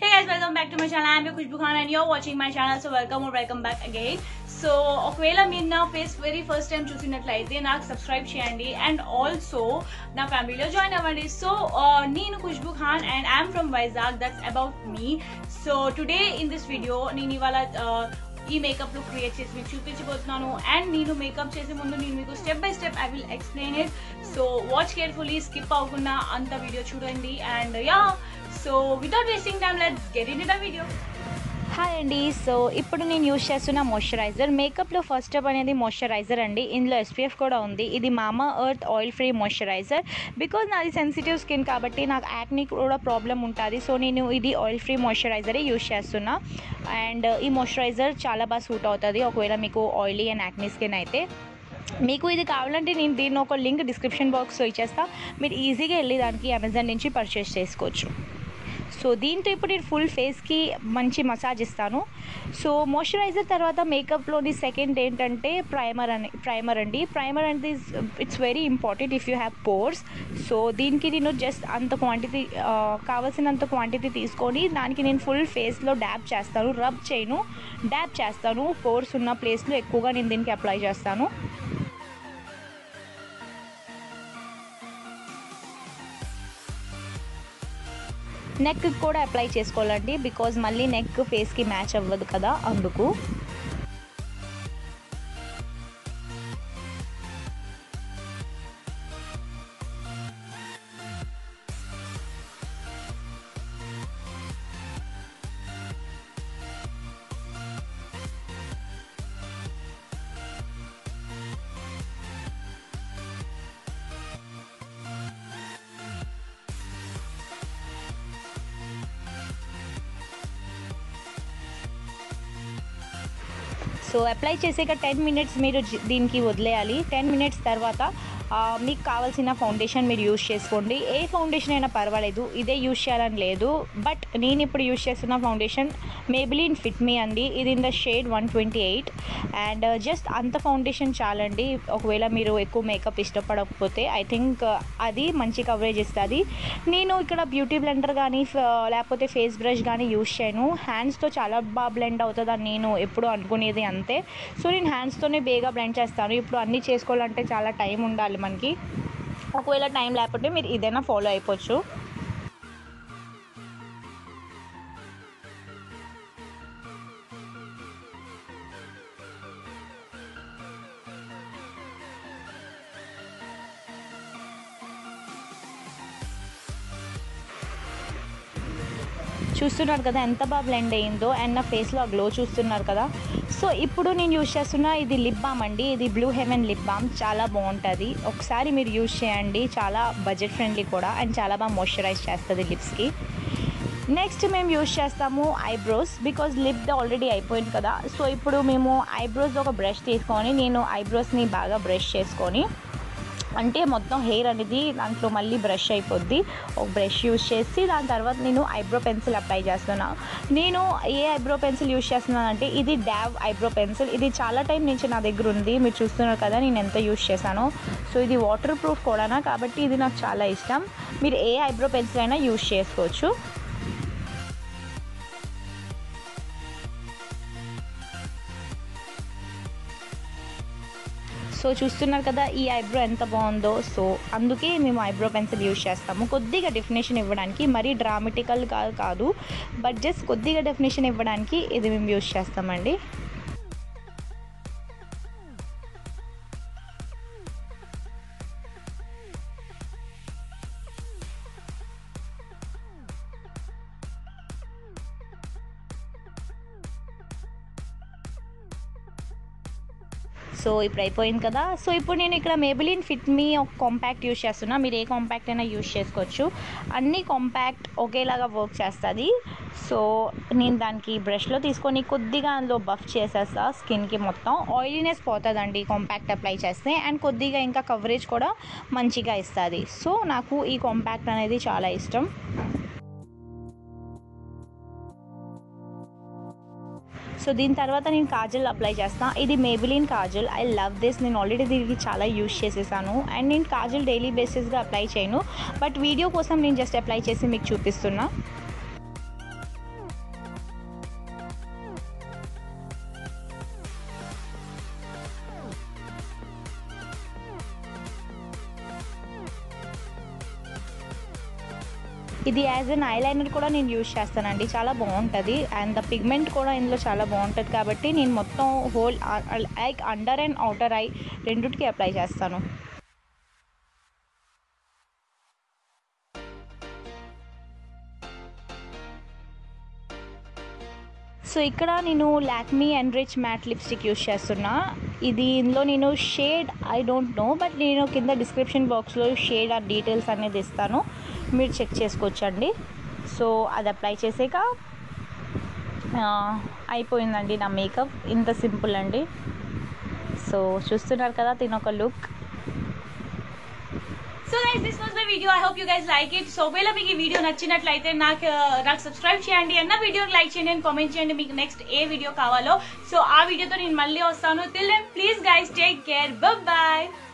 Hey guys, welcome back to my channel. I'm your Khushbu Khan and you're watching my channel. So welcome or welcome back again. So ఒకవేళ మీరు నా face very first time చూసినట్లయితే నాకు subscribe చేయండి and also నా ఫ్యామిలీలో join అవ్వండి so నేను Khushbu Khan and I'm from Vizag that's about me so today in this video నేను ఇవాళ uh, ఈ మేకప్ లుక్ క్రియేట్ చేసి మీకు చూపించబోతున్నాను అండ్ నేను మేకప్ చేసే ముందు నేను మీకు step by step I will explain it so watch carefully skip అవ్వకుండా అంత వీడియో చూడండి and ya so without wasting time let's get in the video hi అండి సో ఇప్పుడు నేను యూజ్ చేస్తున్న మాయిశ్చరైజర్ మేకప్లో ఫస్ట్ స్టెప్ అనేది మాయిశ్చరైజర్ అండి ఇందులో ఎస్పీఎఫ్ కూడా ఉంది ఇది Mamaearth oil free moisturiser because నాది సెన్సిటివ్ స్కిన్ కాబట్టి నాకు యాక్ని కూడా ప్రాబ్లం ఉంటుంది సో నేను ఇది ఆయిల్ ఫ్రీ మాయిశ్చరైజరే యూజ్ చేస్తున్నా అండ్ ఈ మాయిశ్చరైజర్ చాలా బాగా సూట్ అవుతుంది ఒకవేళ మీకు ఆయిలీ అండ్ యాక్నీ స్కిన్ అయితే మీకు ఇది కావాలంటే నేను దీన్ని ఒక లింక్ డిస్క్రిప్షన్ బాక్స్లో ఇచ్చేస్తా మీరు ఈజీగా వెళ్ళి దానికి అమెజాన్ నుంచి పర్చేస్ చేసుకోవచ్చు సో దీంతో ఇప్పుడు నేను ఫుల్ ఫేస్కి మంచి మసాజ్ ఇస్తాను సో మాయిశ్చరైజర్ తర్వాత మేకప్లోని సెకండ్ ఏంటంటే ప్రైమర్ అని ప్రైమర్ అండి ప్రైమర్ అంటే it's very important if you have pores so దీనికి నేను జస్ట్ అంత క్వాంటిటీ కావాల్సినంత క్వాంటిటీ తీసుకొని దానికి నేను ఫుల్ ఫేస్లో డ్యాప్ చేస్తాను రబ్ చేయను డ్యాప్ చేస్తాను పోర్స్ ఉన్న ప్లేస్లో ఎక్కువగా నేను దీనికి అప్లై చేస్తాను నెక్ కూడా అప్లై చేసుకోవాలండి బికాజ్ మళ్ళీ నెక్ ఫేస్కి మ్యాచ్ అవ్వదు కదా అందుకు సో అప్లై చేసాక టెన్ మినిట్స్ మీరు జి- దీనికి వదిలేయాలి టెన్ మినిట్స్ తర్వాత ఆ, మీకు కావాల్సిన ఫౌండేషన్ మీరు యూజ్ చేసుకోండి ఏ ఫౌండేషన్ అయినా పర్వాలేదు ఇదే యూజ్ చేయాలని లేదు బట్ నేను ఇప్పుడు యూజ్ చేస్తున్న ఫౌండేషన్ మేబిలిన్ ఫిట్ మీ అండి ఇది in the shade one twenty eight and just అంత ఫౌండేషన్ చాలండి ఒకవేళ మీరు ఎక్కువ మేకప్ ఇష్టపడకపోతే ఐ థింక్ అది మంచి కవరేజ్ ఇస్తుంది నేను ఇక్కడ బ్యూటీ బ్లెండర్ కానీ ఫ- లేకపోతే ఫేస్ బ్రష్ కానీ యూజ్ చేయను హ్యాండ్స్తో చాలా బాగా బ్లెండ్ అవుతుందని నేను ఎప్పుడు అనుకునేది అంతే సో నేను హ్యాండ్స్తోనే బేగా బ్లెండ్ చేస్తాను ఇప్పుడు అన్నీ చేసుకోవాలంటే చాలా టైం ఉండాలి మనకి ఒకవేళ టైం లేకపోతే మీరు ఇదైనా ఫాలో అయిపోవచ్చు చూస్తున్నారు కదా ఎంత బాగా బ్లెండ్ అయ్యిందో అండ్ నా ఫేస్లో ఆ గ్లో చూస్తున్నారు కదా సో ఇప్పుడు నేను యూజ్ చేస్తున్న ఇది లిప్ బామ్ అండి ఇది బ్లూ హెవెన్ లిప్ బామ్ చాలా బాగుంటుంది ఒకసారి మీరు యూజ్ చేయండి చాలా బడ్జెట్ ఫ్రెండ్లీ కూడా అండ్ చాలా బాగా మాయిశ్చరైజ్ చేస్తుంది లిప్స్కి నెక్స్ట్ మేము యూజ్ చేస్తాము ఐబ్రోస్ బికాజ్ లిప్ ఆల్రెడీ అయిపోయింది కదా సో ఇప్పుడు మేము ఐబ్రోస్ ఒక బ్రష్ తీసుకొని నేను ఐబ్రోస్ని బాగా బ్రష్ చేసుకొని అంటే మొత్తం హెయిర్ అనేది దాంట్లో మళ్ళీ బ్రష్ అయిపోద్ది ఒక బ్రష్ యూజ్ చేసి దాని తర్వాత నేను ఐబ్రో పెన్సిల్ అప్లై చేస్తున్నా నేను ఏ ఐబ్రో పెన్సిల్ యూజ్ చేస్తున్నాను అంటే ఇది డావ్ ఐబ్రో పెన్సిల్ ఇది చాలా టైం నుంచి నా దగ్గర ఉంది మీరు చూస్తున్నారు కదా నేను ఎంత యూజ్ చేశానో సో ఇది వాటర్ ప్రూఫ్ కూడా కాబట్టి ఇది నాకు చాలా ఇష్టం మీరు ఏ ఐబ్రో పెన్సిల్ అయినా యూజ్ చేసుకోవచ్చు సో చూస్తున్నారు కదా ఈ ఐబ్రో ఎంత బాగుందో సో అందుకే మేము ఐబ్రో పెన్సిల్ యూజ్ చేస్తాము కొద్దిగా డెఫినేషన్ ఇవ్వడానికి మరీ డ్రామటికల్ కాదు కాదు బట్ జస్ట్ కొద్దిగా డెఫినేషన్ ఇవ్వడానికి ఇది మేము యూజ్ చేస్తామండి సో ఇప్పుడు అయిపోయింది కదా సో ఇప్పుడు నేను ఇక్కడ మేబిలిన్ ఫిట్ మీ ఒక కాంపాక్ట్ యూస్ చేస్తున్నా మీరు ఏ కాంపాక్ట్ అయినా యూస్ చేసుకోవచ్చు అన్ని కాంపాక్ట్ ఒకేలాగా వర్క్ చేస్తుంది సో నేను దానికి బ్రష్లో తీసుకొని కొద్దిగా అందులో బఫ్ చేసేస్తా స్కిన్కి మొత్తం ఆయిలీనెస్ పోతుందండి కాంపాక్ట్ అప్లై చేస్తే అండ్ కొద్దిగా ఇంకా కవరేజ్ కూడా మంచిగా ఇస్తుంది సో నాకు ఈ కాంపాక్ట్ అనేది చాలా ఇష్టం సో దీని తర్వాత నేను కాజల్ అప్లై చేస్తాను ఇది Maybelline kajal I love this నేను ఆల్రెడీ దీనికి చాలా యూజ్ చేసేసాను అండ్ నేను కాజల్ డైలీ బేసిస్గా అప్లై చేయను బట్ వీడియో కోసం నేను జస్ట్ అప్లై చేసి మీకు చూపిస్తున్నా ఇది యాజ్ అన్ ఐలైనర్ కూడా నేను యూజ్ చేస్తానండి చాలా బాగుంటుంది అండ్ ద పిగ్మెంట్ కూడా ఇందులో చాలా బాగుంటుంది కాబట్టి నేను మొత్తం whole like under and outer eye రెండుటికి అప్లై చేస్తాను సో ఇక్కడ నేను Lakme enrich matte lipstick use చేస్తున్నా ఇది ఇందులో నేను shade I don't know but నేను కింద డిస్క్రిప్షన్ బాక్స్లో షేడ్ ఆ డీటెయిల్స్ అనేది ఇస్తాను మీరు చెక్ చేసుకోవచ్చండి సో అది అప్లై చేసాక ఆ, అయిపోయిందండి నా మేకప్ ఇంత సింపుల్ అండి సో చూస్తున్నారు కదా తిన ఒక look so guys this was my video I hope you guys like it so ఒకవేళ మీకు ఈ వీడియో నచ్చినట్లయితే నాకు నాకు సబ్స్క్రైబ్ చేయండి అన్న వీడియోని లైక్ చేయండి అండ్ కామెంట్ చేయండి మీకు నెక్స్ట్ ఏ వీడియో కావాలో సో ఆ వీడియోతో నేను మళ్ళీ వస్తాను till then please guys take care bye